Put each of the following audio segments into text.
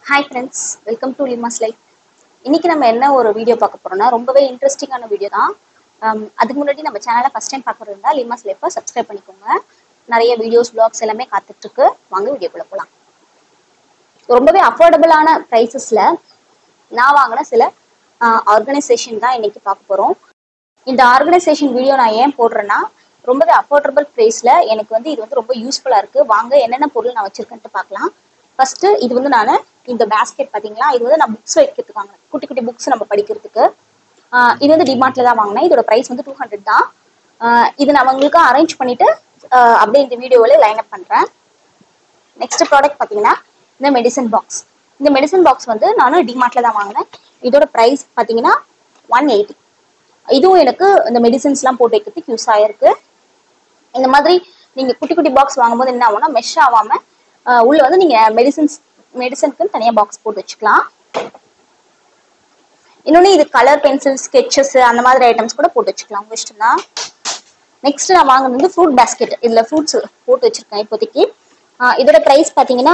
hi friends welcome to Lima's life இன்னைக்கு நம்ம என்ன ஒரு வீடியோ பார்க்க போறோம்னா ரொம்பவே இன்ட்ரெஸ்டிங்கான வீடியோ தான் Um, அதுக்கு முன்னாடி நம்ம சேனலை ஃபஸ்ட் டைம் பார்க்குறது இருந்தால் லிமாஸ் லைஃப்பை சப்ஸ்கிரைப் பண்ணிக்கோங்க நிறைய வீடியோஸ் vlogs எல்லாமே காத்துட்டு இருக்கு வாங்க வீடியோக்குள்ள போகலாம் ரொம்பவே அஃபோர்டபுளான ப்ரைஸஸில் நான் வாங்கின சில ஆர்கனைசேஷன் தான் இன்னைக்கு பார்க்க போகிறோம் இந்த ஆர்கனைசேஷன் வீடியோ நான் ஏன் போடுறேன்னா ரொம்பவே அஃபோர்டபுள் ப்ரைஸில் எனக்கு வந்து இது வந்து ரொம்ப யூஸ்ஃபுல்லாக இருக்குது வாங்க என்னென்ன பொருள் நான் வச்சிருக்கேன்ட்டு பார்க்கலாம் ஃபர்ஸ்ட் இது வந்து நான் இந்த பேஸ்கெட் பார்த்தீங்களா இது வந்து நான் புக்ஸ் வைக்கிறதுக்கு வாங்கினேன் குட்டி குட்டி புக்ஸ் நம்ம படிக்கிறதுக்கு ஆஹ் இது வந்து டிமார்ட்ல தான் வாங்கினேன் இதோட ப்ரைஸ் வந்து டூ ஹண்ட்ரட் தான் ஆஹ் இது நான் உங்களுக்கு அரேஞ்ச் பண்ணிட்டு ஆஹ் அப்படியே இந்த வீடியோவில் லைன் அப் பண்ணுறேன் நெக்ஸ்ட் ப்ராடக்ட் பார்த்தீங்கன்னா இந்த மெடிசன் பாக்ஸ் இந்த மெடிசன் பாக்ஸ் வந்து நான் டிமார்ட்ல தான் வாங்கினேன் இதோட ப்ரைஸ் பார்த்தீங்கன்னா ஒன் எயிட்டி இதுவும் எனக்கு இந்த மெடிசன்ஸ்லாம் போட்டு வைக்கிறதுக்கு யூஸ் ஆயிருக்கு இந்த மாதிரி நீங்க குட்டி குட்டி பாக்ஸ் வாங்கும்போது என்ன ஆகும்னா மெஷ் ஆகாம ஆஹ் உள்ள வந்து நீங்க மெடிசன்ஸ் மெடிசனுக்கு தனியா பாக்ஸ் போட்டு வச்சுக்கலாம் இன்னொன்று இது கலர் பென்சில் ஸ்கெச்சஸ் அந்த மாதிரி ஐட்டம்ஸ் கூட போட்டு வச்சுக்கலாம் உங்க இஷ்டம் தான் நெக்ஸ்ட் நான் வாங்கினது வந்து ஃப்ரூட் பேஸ்கெட் இதுல ஃப்ரூட்ஸ் போட்டு வச்சிருக்கேன் இப்போதைக்கு ஆஹ் இதோட ப்ரைஸ் பார்த்தீங்கன்னா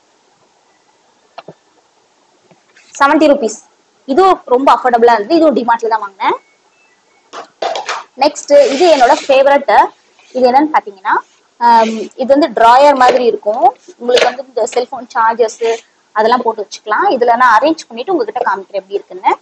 செவன்ட்டி ருபீஸ் இதுவும் ரொம்ப அஃபோர்டபுளாக இருந்தது இதுவும் டிமார்ட்ல தான் வாங்கினேன் நெக்ஸ்ட் இது என்னோட ஃபேவரட் இது என்னன்னு பார்த்தீங்கன்னா ஆம், இது வந்து ட்ராயர் மாதிரி இருக்கும் உங்களுக்கு வந்து இந்த செல்ஃபோன் சார்ஜர்ஸ் அதெல்லாம் போட்டு வச்சுக்கலாம் இதுல நான் அரேஞ்ச் பண்ணிட்டு உங்ககிட்ட காமிக்கிறேன் எப்படி இருக்குன்னு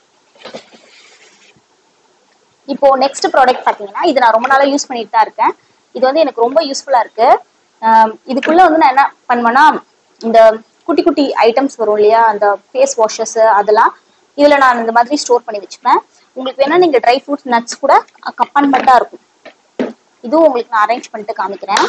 இப்போ நெக்ஸ்ட் ப்ராடக்ட் பார்த்தீங்கன்னா இது நான் ரொம்ப நாளா யூஸ் பண்ணிட்டு தான் இருக்கேன் இது வந்து எனக்கு ரொம்ப யூஸ்ஃபுல்லா இருக்கு ஆம், இதுக்குள்ள வந்து நான் என்ன பண்ணுவேன்னா இந்த குட்டி குட்டி ஐட்டம்ஸ் வரும் இல்லையா அந்த ஃபேஸ் வாஷஸ் அதெல்லாம் இதுல நான் இந்த மாதிரி ஸ்டோர் பண்ணி வச்சுப்பேன் உங்களுக்கு வேணா நீங்க ட்ரை ஃப்ரூட்ஸ் நட்ஸ் கூட கப்பான்மெண்ட்டாக இருக்கும் இதுவும் உங்களுக்கு நான் அரேஞ்ச் பண்ணிட்டு காமிக்கிறேன்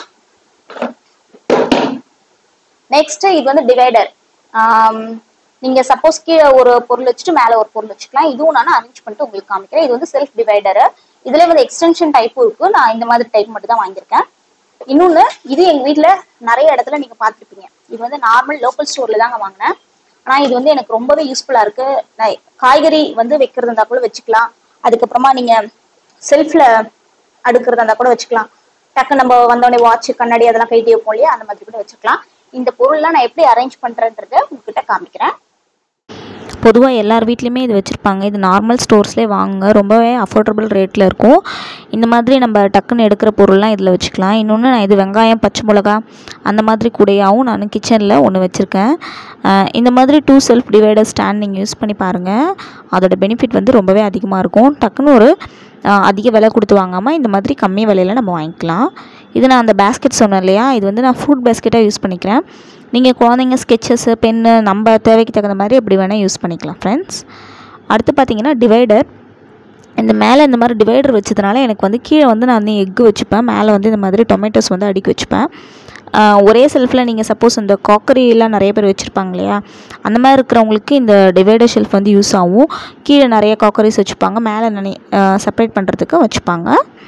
நெக்ஸ்ட் இது வந்து டிவைடர் நீங்க சப்போஸ் கீழே ஒரு பொருள் வச்சுட்டு மேல ஒரு பொருள் வச்சுக்கலாம் இதுவும் நான் அரேஞ்ச் பண்ணிட்டு உங்களுக்கு காமிக்கிறேன் இது வந்து செல்ஃப் டிவைடர் இதுல வந்து எக்ஸ்டென்ஷன் டைப்பும் இருக்கு நான் இந்த மாதிரி டைப் மட்டும் தான் வாங்கியிருக்கேன் இன்னொன்னு இது எங்க வீட்ல நிறைய இடத்துல நீங்க பார்த்திருப்பீங்க இது வந்து நார்மல் லோக்கல் ஸ்டோர்ல தாங்க வாங்கினேன் ஆனா இது வந்து எனக்கு ரொம்பவே யூஸ்ஃபுல்லா இருக்கு நான் காய்கறி வந்து வைக்கிறது இருந்தா கூட வச்சுக்கலாம் அதுக்கப்புறமா நீங்க செல்ஃப்ல அடுக்கிறதா இருந்தா கூட வச்சுக்கலாம் டக்கு நம்ம வந்தோடனே வாட்ச் கண்ணாடி அதெல்லாம் கைட்டி வைப்போம் இல்லையா அந்த மாதிரி கூட வச்சுக்கலாம் இந்த பொருள்லாம் நான் எப்படி அரேஞ்ச் பண்றேன்றத உங்ககிட்ட காமிக்கிறேன் பொதுவாக எல்லார் வீட்லேயுமே இது வச்சுருப்பாங்க இது நார்மல் ஸ்டோர்ஸ்லேயே வாங்குங்க ரொம்பவே அஃபோர்டபுள் ரேட்டில் இருக்கும் இந்த மாதிரி நம்ம டக்குன்னு எடுக்கிற பொருள்லாம் இதில் வச்சுக்கலாம் இன்னொன்று நான் இது வெங்காயம் பச்சை மிளகா அந்த மாதிரி கூடையாகவும் நான் கிச்சனில் ஒன்று வச்சுருக்கேன் அஹ் இந்த மாதிரி டூ செல்ஃப் டிவைடர் ஸ்டாண்ட் நீங்கள் யூஸ் பண்ணி பாருங்கள் அதோட பெனிஃபிட் வந்து ரொம்பவே அதிகமாக இருக்கும் டக்குன்னு ஒரு அஹ் அதிக விலை கொடுத்து வாங்காமல் இந்த மாதிரி கம்மி விலையில் நம்ம வாங்கிக்கலாம் இது நான் அந்த பேஸ்கெட் சொன்னேன் இல்லையா இது வந்து நான் ஃப்ரூட் பேஸ்கெட்டாக யூஸ் பண்ணிக்கிறேன் நீங்கள் குழந்தைங்க ஸ்கெச்சஸ்ஸு பென்னு நம்ம தேவைக்கு தகுந்த மாதிரி எப்படி வேணால் யூஸ் பண்ணிக்கலாம் ஃப்ரெண்ட்ஸ் அடுத்து பார்த்தீங்கன்னா டிவைடர் இந்த மேலே இந்த மாதிரி டிவைடர் வச்சதுனால எனக்கு வந்து கீழே வந்து நான் வந்து எக்கு வச்சுப்பேன் மேலே வந்து இந்த மாதிரி டொமேட்டோஸ் வந்து அடுக்கி வச்சுப்பேன் ஆஹ் ஒரே செல்ஃபில் நீங்கள் சப்போஸ் இந்த காக்கரிலாம் நிறைய பேர் வச்சுருப்பாங்க இல்லையா அந்த மாதிரி இருக்கிறவங்களுக்கு இந்த டிவைடர் ஷெல்ஃப் வந்து யூஸ் ஆகும் கீழே நிறைய காக்கரிஸ் வச்சுப்பாங்க மேலே நிறைய செப்பரேட் பண்ணுறதுக்கு வச்சுப்பாங்க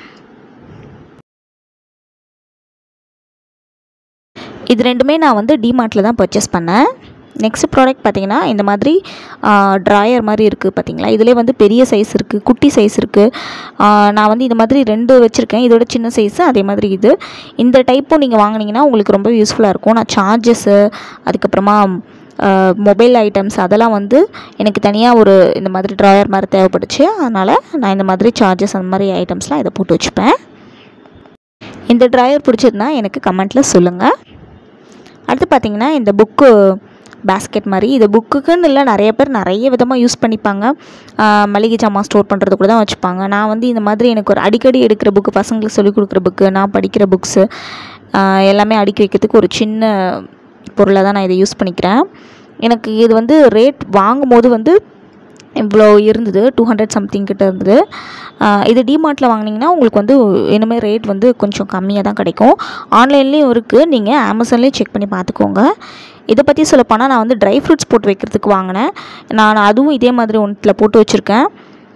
இது ரெண்டுமே நான் வந்து டிமார்ட்டில் தான் பர்ச்சேஸ் பண்ணேன் நெக்ஸ்ட் ப்ராடக்ட் பார்த்தீங்கன்னா இந்த மாதிரி ட்ராயர் மாதிரி இருக்குது பார்த்தீங்களா இதிலே வந்து பெரிய சைஸ் இருக்குது குட்டி சைஸ் இருக்குது நான் வந்து இது மாதிரி ரெண்டு வச்சுருக்கேன் இதோட சின்ன சைஸு அதே மாதிரி இது இந்த டைப்பும் நீங்கள் வாங்குனீங்கன்னா உங்களுக்கு ரொம்ப யூஸ்ஃபுல்லாக இருக்கும் நான் சார்ஜஸ்ஸு அதுக்கப்புறமா மொபைல் ஐட்டம்ஸ் அதெல்லாம் வந்து எனக்கு தனியாக ஒரு இந்த மாதிரி ட்ராயர் மாதிரி தேவைப்பட்டுச்சு அதனால் நான் இந்த மாதிரி சார்ஜஸ் அந்த மாதிரி ஐட்டம்ஸ்லாம் இதை போட்டு வச்சுப்பேன் இந்த ட்ராயர் பிடிச்சிருந்தா எனக்கு கமெண்ட்டில் சொல்லுங்கள் அடுத்து பார்த்தீங்கன்னா இந்த புக்கு பேஸ்கெட் மாதிரி இது புக்குக்குன்னு இல்லை நிறைய பேர் நிறைய விதமாக யூஸ் பண்ணிப்பாங்க ஆஹ் மளிகை ஜாமான் ஸ்டோர் பண்ணுறது கூட தான் வச்சுப்பாங்க நான் வந்து இந்த மாதிரி எனக்கு ஒரு அடிக்கடி எடுக்கிற புக்கு பசங்களுக்கு சொல்லிக் கொடுக்குற புக்கு நான் படிக்கிற புக்ஸு எல்லாமே அடுக்கி வைக்கிறதுக்கு ஒரு சின்ன பொருளை தான் நான் இதை யூஸ் பண்ணிக்கிறேன் எனக்கு இது வந்து ரேட் வாங்கும்போது வந்து இவ்வளோ இருந்தது டூ ஹண்ட்ரட் சம்திங் கிட்ட இருந்தது ஆஹ் இது டிமார்ட்டில் வாங்கினீங்கன்னா உங்களுக்கு வந்து இனிமேல் ரேட் வந்து கொஞ்சம் கம்மியாக தான் கிடைக்கும் ஆன்லைன்லேயும் இருக்குது நீங்கள் அமேசான்லேயும் செக் பண்ணி பார்த்துக்கோங்க இதை பற்றி சொல்லப்போனால் நான் வந்து ட்ரை ஃப்ரூட்ஸ் போட்டு வைக்கிறதுக்கு வாங்கினேன் நான் அதுவும் இதே மாதிரி ஒன்றில் போட்டு வச்சுருக்கேன்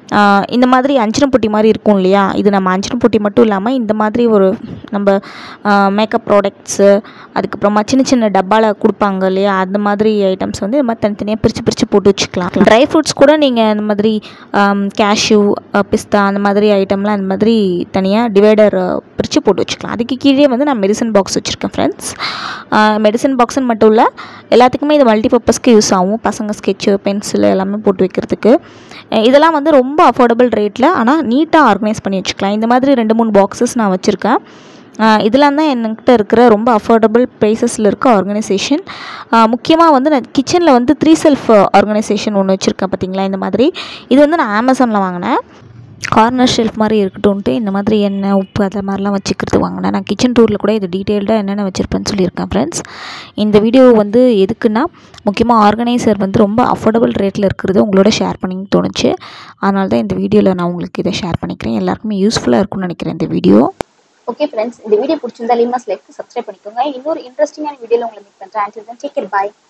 ஆஹ் இந்த மாதிரி அஞ்சனம் பொட்டி மாதிரி இருக்கும் இல்லையா இது நம்ம அஞ்சனம் பொட்டி மட்டும் இல்லாமல் இந்த மாதிரி ஒரு நம்ம மேக்கப் ப்ராடக்ட்ஸு அதுக்கப்புறமா சின்ன சின்ன டப்பாவில் கொடுப்பாங்க இல்லையா அந்த மாதிரி ஐட்டம்ஸ் வந்து இந்த மாதிரி தனித்தனியாக பிரித்து பிரித்து போட்டு வச்சுக்கலாம் ட்ரை ஃப்ரூட்ஸ் கூட நீங்கள் இந்த மாதிரி கேஷ்யூ பிஸ்தா அந்த மாதிரி ஐட்டம்லாம் இந்த மாதிரி தனியாக டிவைடர் பிரித்து போட்டு வச்சுக்கலாம் அதுக்கு கீழே வந்து நான் மெடிசன் பாக்ஸ் வச்சுருக்கேன் ஃப்ரெண்ட்ஸ் மெடிசன் பாக்ஸ்னு மட்டும் இல்லை எல்லாத்துக்குமே இது மல்டிபர்பஸ்க்கு யூஸ் ஆகும் பசங்க ஸ்கெட்சு பென்சில் எல்லாமே போட்டு வைக்கிறதுக்கு அஹ் இதெல்லாம் வந்து ரொம்ப அஃபோர்டபுள் ரேட்டில் ஆனால் நீட்டாக ஆர்கனைஸ் பண்ணி வச்சுக்கலாம் இந்த மாதிரி ரெண்டு மூணு பாக்ஸஸ் நான் வச்சுருக்கேன் இதெல்லாம் தான் என்கிட்ட இருக்கிற ரொம்ப அஃபோர்டபுள் ப்ரைஸஸில் இருக்க ஆர்கனைசேஷன் முக்கியமாக வந்து நான் கிச்சனில் வந்து த்ரீ செல்ஃப் ஆர்கனைசேஷன் ஒன்று வச்சுருக்கேன் பார்த்தீங்களா இந்த மாதிரி இது வந்து நான் அமேசானில் வாங்கினேன் கார்னர் ஷெல்ஃப் மாதிரி இருக்கட்டும்ன்ட்டு இந்த மாதிரி எண்ணெய் உப்பு அது மாதிரிலாம் வச்சுக்கிறது வாங்கினேன் நான் கிச்சன் டூரில் கூட இது டீட்டெயில்டாக என்னென்ன வச்சுருப்பேன்னு சொல்லியிருக்கேன் ஃப்ரெண்ட்ஸ் இந்த வீடியோ வந்து எதுக்குன்னா முக்கியமாக ஆர்கனைசர் வந்து ரொம்ப அஃபோர்டபுள் ரேட்டில் இருக்கிறது உங்களோட ஷேர் பண்ணி தோணுச்சு அதனால தான் இந்த வீடியோவில் நான் உங்களுக்கு இதை ஷேர் பண்ணிக்கிறேன் எல்லாருக்குமே யூஸ்ஃபுல்லாக இருக்கும்னு நினைக்கிறேன் இந்த வீடியோ ஓகே ஃப்ரெண்ட்ஸ் இந்த வீடியோ பிடிச்சிருந்தா லிமாஸ் லைஃப் சப்ஸ்கிரைப் பண்ணிக்கோங்க இன்னொரு இன்ட்ரெஸ்டிங்கான வீடியோவில் உங்களை மீட் பண்ணுறேன் டேக் கேர் பாய்